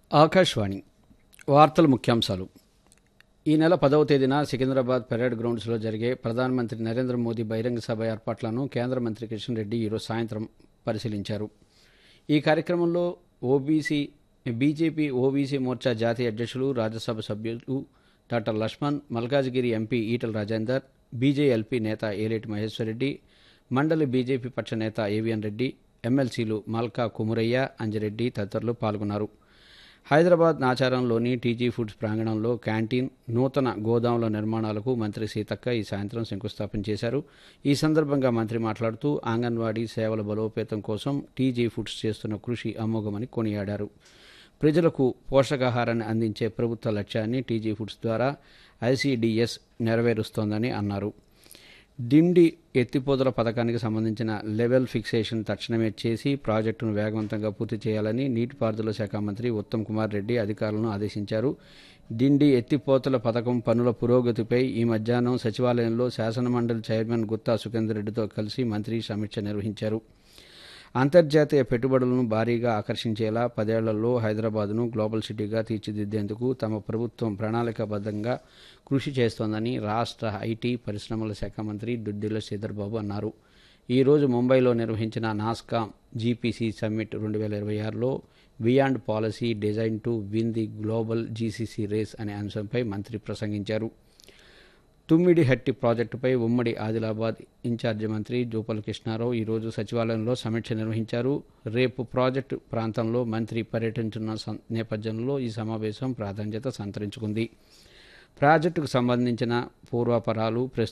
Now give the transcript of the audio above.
ఆకాశవాణి వార్తల ముఖ్యాంశాలు ఈ నెల పదవ తేదీన సికింద్రాబాద్ పెరేడ్ గ్రౌండ్స్లో జరిగే ప్రధానమంత్రి నరేంద్ర మోదీ బహిరంగ సభ ఏర్పాట్లను కేంద్ర మంత్రి కిషన్ రెడ్డి ఈరోజు సాయంత్రం పరిశీలించారు ఈ కార్యక్రమంలో ఓబీసీ బీజేపీ ఓబీసీ మోర్చా జాతీయ అధ్యక్షులు రాజ్యసభ సభ్యులు doctor Laxman Malkajgiri MP Etela Rajender BJLP నేత ఏలేటి మహేశ్వరరెడ్డి మండలి బీజేపీ పక్ష నేత ఏవిఎన్ రెడ్డి ఎమ్మెల్సీలు మల్కా కుమురయ్య అంజిరెడ్డి తదితరులు పాల్గొన్నారు హైదరాబాద్ నాచారంలోని టీజీ ఫుడ్స్ ప్రాంగణంలో క్యాంటీన్ నూతన గోదాముల నిర్మాణాలకు మంత్రి సీతక్క ఈ సాయంత్రం శంకుస్థాపన చేశారు ఈ సందర్భంగా మంత్రి మాట్లాడుతూ అంగన్వాడీ సేవల బలోపేతం కోసం టీజీ ఫుడ్స్ చేస్తున్న కృషి అమోఘమని కొనియాడారు ప్రజలకు పోషకాహారాన్ని అందించే ప్రభుత్వ లక్ష్యాన్ని టీజీ ఫుడ్స్ ద్వారా ఐసీడీఎస్ నెరవేరుస్తోందని అన్నారు డిండి ఎత్తిపోతల పథకానికి సంబంధించిన లెవెల్ ఫిక్సేషన్ తక్షణమే చేసి ప్రాజెక్టును వేగవంతంగా పూర్తి చేయాలని నీటిపారుదల శాఖ మంత్రి ఉత్తమ్ కుమార్ రెడ్డి అధికారులను ఆదేశించారు డిండి ఎత్తిపోతల పథకం పనుల పురోగతిపై ఈ మధ్యాహ్నం సచివాలయంలో శాసనమండలి చైర్మన్ గుత్తా సుఖేందర్ రెడ్డితో కలిసి మంత్రి సమీక్ష నిర్వహించారు అంతర్జాతీయ పెట్టుబడులను భారీగా ఆకర్షించేలా పదేళ్లలో హైదరాబాద్ను గ్లోబల్ సిటీగా తీర్చిదిద్దేందుకు తమ ప్రభుత్వం ప్రణాళికాబద్ధంగా కృషి చేస్తోందని రాష్ట్ర ఐటీ పరిశ్రమల శాఖ మంత్రి దుద్దిల్ల శ్రీధర్బాబు అన్నారు ఈ రోజు ముంబైలో నిర్వహించిన నాస్కామ్ జీపీసీ సమ్మిట్ రెండు వేల ఇరవై ఆరులో beyond policy design to win the global GCC race అనే అంశంపై మంత్రి ప్రసంగించారు తుమ్మిడిహట్టి ప్రాజెక్టుపై ఉమ్మడి ఆదిలాబాద్ ఇన్ఛార్జి మంత్రి జూపల్ కృష్ణారావు ఈరోజు సచివాలయంలో సమీక్ష నిర్వహించారు రేపు ప్రాజెక్టు ప్రాంతంలో మంత్రి పర్యటించిన సం- నేపథ్యంలో ఈ సమావేశం ప్రాధాన్యత సంతరించుకుంది ప్రాజెక్టుకు సంబంధించిన పూర్వాపరాలు ప్రస్తుత